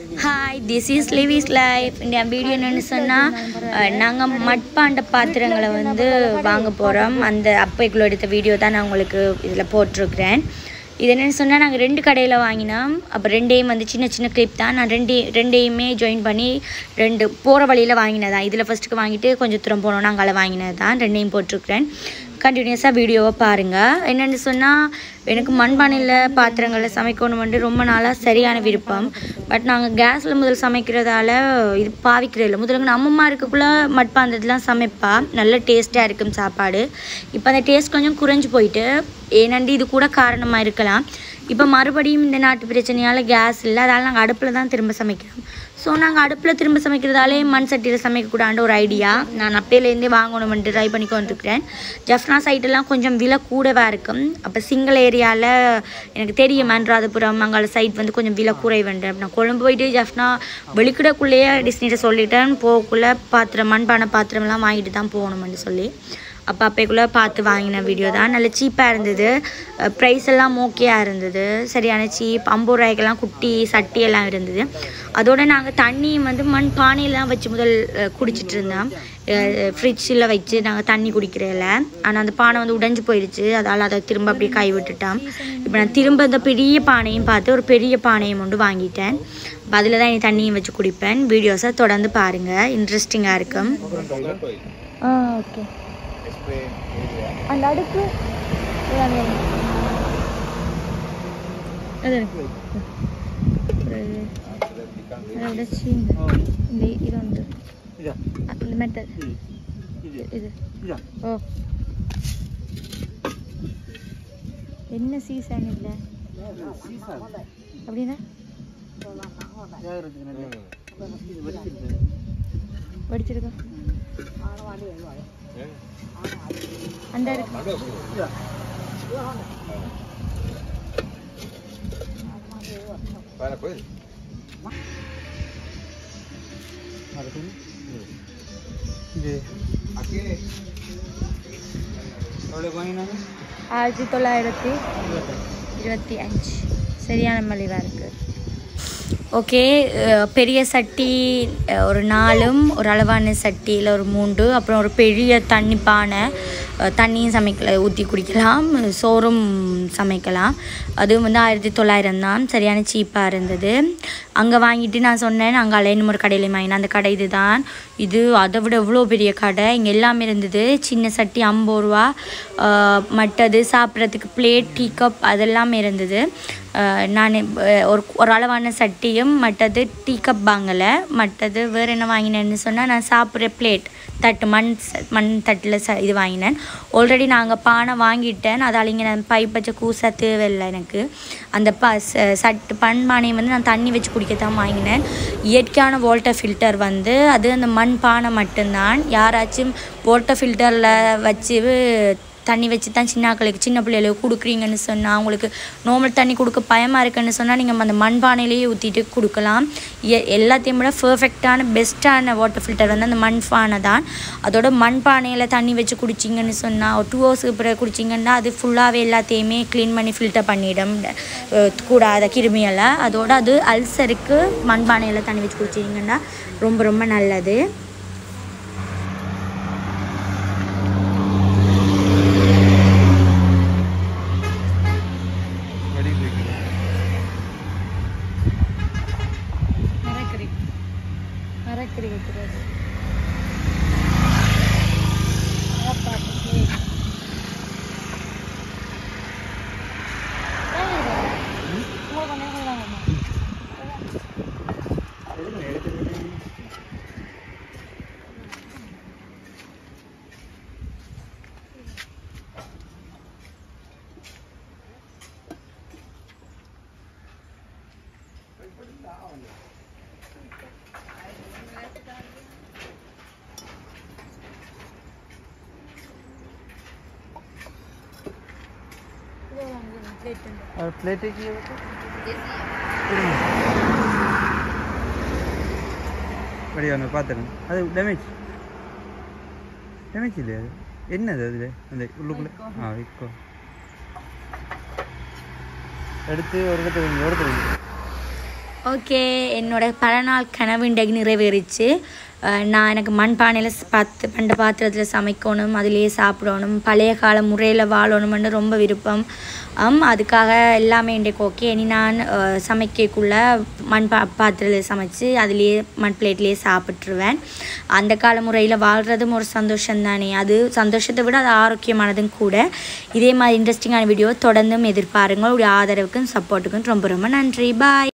Hi this is லிவிஸ் life இந்த வீடியோ என்னென்னு சொன்னால் நாங்கள் மட்பாண்ட பாத்திரங்களை வந்து வாங்க போகிறோம் அந்த அப்பைக்குள்ள எடுத்த வீடியோ தான் நான் உங்களுக்கு இதில் போட்டிருக்கிறேன் இது என்னென்னு சொன்னால் நாங்கள் ரெண்டு கடையில் வாங்கினோம் அப்போ ரெண்டையும் வந்து சின்ன சின்ன கிளிப் தான் நான் ரெண்டே ரெண்டையுமே ஜாயின் பண்ணி ரெண்டு போகிற வழியில் வாங்கினதான் இதில் ஃபஸ்ட்டுக்கு வாங்கிட்டு கொஞ்சம் தூரம் போனோம் நாங்கள் அதில் வாங்கினது தான் ரெண்டையும் போட்டிருக்கிறேன் கண்டினியூஸாக வீடியோவை பாருங்கள் என்னென்னு சொன்னால் எனக்கு மண்பானையில் பாத்திரங்களில் சமைக்கணும் வந்து ரொம்ப நாளாக சரியான விருப்பம் பட் நாங்கள் கேஸில் முதல் சமைக்கிறதால இது பாவிக்கிறது இல்லை முதல்ல நம்ம அம்மா இருக்கக்குள்ளே மட்பாந்தத்துலாம் சமைப்பா நல்ல டேஸ்ட்டாக இருக்கும் சாப்பாடு இப்போ அந்த டேஸ்ட் கொஞ்சம் குறைஞ்சி போயிட்டு ஏனண்டி இது கூட காரணமாக இருக்கலாம் இப்போ மறுபடியும் இந்த நாட்டு பிரச்சனையால் கேஸ் இல்லை அதால் நாங்கள் அடுப்பில் தான் திரும்ப சமைக்கிறோம் ஸோ நாங்கள் அடுப்பில் திரும்ப சமைக்கிறதாலே மண் சட்டியில் சமைக்கக்கூடாது ஒரு ஐடியா நான் அப்பையிலேருந்தே வாங்கணுமென்று ட்ரை பண்ணி கொண்டிருக்கிறேன் ஜஃப்னா சைட்டெல்லாம் கொஞ்சம் விலை கூடவாக இருக்கும் அப்போ சிங்கிள் ஏரியாவில் எனக்கு தெரியும் மன்றாதபுரம் அங்கால சைட் வந்து கொஞ்சம் விலை குறைவுண்டு நான் கொழும்பு போயிட்டு ஜஃப்னா வெளிக்கிடக்குள்ளேயே டிஸ்னிட்ட சொல்லிட்டேன் போகக்குள்ளே பாத்திரம் மண்பானை பாத்திரம்லாம் வாங்கிட்டு தான் போகணுமென்னு சொல்லி அப்போ அப்போக்குள்ளே பார்த்து வாங்கின வீடியோ தான் நல்ல சீப்பாக இருந்தது ப்ரைஸ் எல்லாம் ஓகேயாக இருந்தது சரியான சீப் ஐம்பது ரூபாய்க்கெல்லாம் குட்டி சட்டி எல்லாம் இருந்தது அதோட நாங்கள் தண்ணி வந்து மண் பானையெல்லாம் வச்சு முதல் அஹ், குடிச்சிட்டு இருந்தோம் ஃப்ரிட்ஜில் வச்சு நாங்கள் தண்ணி குடிக்கிறதில்ல ஆனால் அந்த பானை வந்து உடைஞ்சு போயிடுச்சு அதால் அதை திரும்ப அப்படியே கை விட்டுட்டோம் இப்போ நான் திரும்ப இந்த பெரிய பானையும் பார்த்து ஒரு பெரிய பானையும் கொண்டு வாங்கிட்டேன் அப்போ அதில் தான் இனி தண்ணியும் வச்சு குடிப்பேன் வீடியோஸை தொடர்ந்து பாருங்கள் இன்ட்ரெஸ்டிங்காக இருக்கும் ஆ ஓகே அந்த அடுப்பு அது அதோட சீங்க இந்த இது வந்து இந்த மெட்டல் இது ஓ என்ன சீசன் இல்லை அப்படின்னா வடிச்சிருக்கா அந்த இருக்கு ஆயிரத்தி தொள்ளாயிரத்தி இருபத்தி அஞ்சு சரியான மலிவாக இருக்குது ஓகே பெரிய சட்டி அஹ், ஒரு நாலும் ஒரு அளவான சட்டியில் ஒரு மூன்று அப்புறம் ஒரு பெரிய தண்ணி பானை அஹ், தண்ணியும் சமைக்கல ஊற்றி குடிக்கலாம் சோறும் சமைக்கலாம் அதுவும் வந்து ஆயிரத்தி தொள்ளாயிரம் தான் சரியான சீப்பாக இருந்தது அங்கே வாங்கிட்டு நான் சொன்னேன் அங்கே அலையணும் ஒரு கடையில் வாங்கினேன் அந்த கடை இது தான் இது அதை விட எவ்வளோ பெரிய கடை இங்கே எல்லாமே இருந்தது சின்ன சட்டி ஐம்பது ரூபா அஹ், மற்றது சாப்பிட்றதுக்கு பிளேட் டீ கப் அதெல்லாமே இருந்தது அஹ், நான் அஹ், ஒரு ஒரு அளவான சட்டியும் மற்றது டீ கப் வாங்கலை மற்றது வேறு என்ன வாங்கினேன்னு சொன்னால் நான் சாப்பிட்ற பிளேட் தட்டு மண் ச- மண் தட்டில் ச இது வாங்கினேன் ஆல்ரெடி நாங்கள் பானை வாங்கிட்டேன் அதால் இங்கே நான் பைப் வச்ச கூசா தேவையில்லை எனக்கு அந்த ப ச- சட்டு பண் பானையை வந்து நான் தண்ணி வச்சு குடிக்கத்தான் வாங்கினேன் இயற்கையான வாட்டர் ஃபில்டர் வந்து அது அந்த மண் பானை மட்டும்தான் யாராச்சும் வாட்டர் ஃபில்டரில் வச்சு தண்ணி வச்சு தான் சின்னாக்களுக்கு சின்ன பிள்ளைகளுக்கு கொடுக்குறீங்கன்னு சொன்னால் அவங்களுக்கு நார்மல் தண்ணி கொடுக்க பயமாக இருக்குன்னு சொன்னால் நீங்கள் அந்த மண்பானையிலேயே ஊற்றிட்டு கொடுக்கலாம் எ- எல்லாத்தையும் விட பர்ஃபெக்டான பெஸ்ட்டான வாட்டர் ஃபில்டர் வந்து அந்த மண்பானை தான் அதோட மண்பானையில் தண்ணி வச்சு குடிச்சிங்கன்னு சொன்னால் ஒரு டூ ஹவர்ஸுக்கு பிறகு குடிச்சிங்கன்னா அது ஃபுல்லாகவே எல்லாத்தையுமே க்ளீன் பண்ணி ஃபில்டர் பண்ணிடும் அஹ் கூடாத கிருமியெல்லாம் அதோட அது அல்சருக்கு மண்பானையில் தண்ணி வச்சு குடிச்சிங்கன்னா ரொம்ப ரொம்ப நல்லது மரக்கறி மரக்கறி வைக்கிறது और प्लेटें की है बढ़िया நான் பார்த்துறேன் அது டேமேஜ் டேமேஜ் இல்லையா அது என்னது அதில் அந்த உள்ளுக்குள்ளே ஆ விக்கோ எடுத்து ஒரு இடத்துல வைங்க, ஒரு இடத்துல வைங்க. ஓகே என்னோட பல நாள் கனவு இன்றைக்கு நிறைவேறிச்சு அஹ் நான் எனக்கு மண்பானையில் பத்து பண்ட பாத்திரத்தில் சமைக்கணும் அதிலேயே சாப்பிடணும் பழைய கால முறையில் வாழணும்னு ரொம்ப விருப்பம் ஆம் அதுக்காக எல்லாமே இன்றைக்கு ஓகே இனி நான் அஹ், சமைக்கக்குள்ள மண் பா பாத்திரத்தில் சமைச்சு அதுலேயே மண் பிளேட்லேயே சாப்பிட்ருவேன் அந்த கால முறையில் வாழ்கிறதும் ஒரு சந்தோஷம் தானே அது சந்தோஷத்தை விட அது ஆரோக்கியமானதும் கூட இதே மாதிரி இன்ட்ரெஸ்டிங்கான வீடியோ தொடர்ந்தும் எதிர்பாருங்கள் உடைய ஆதரவுக்கும் சப்போர்ட்டுக்கும் ரொம்ப ரொம்ப நன்றி பாய்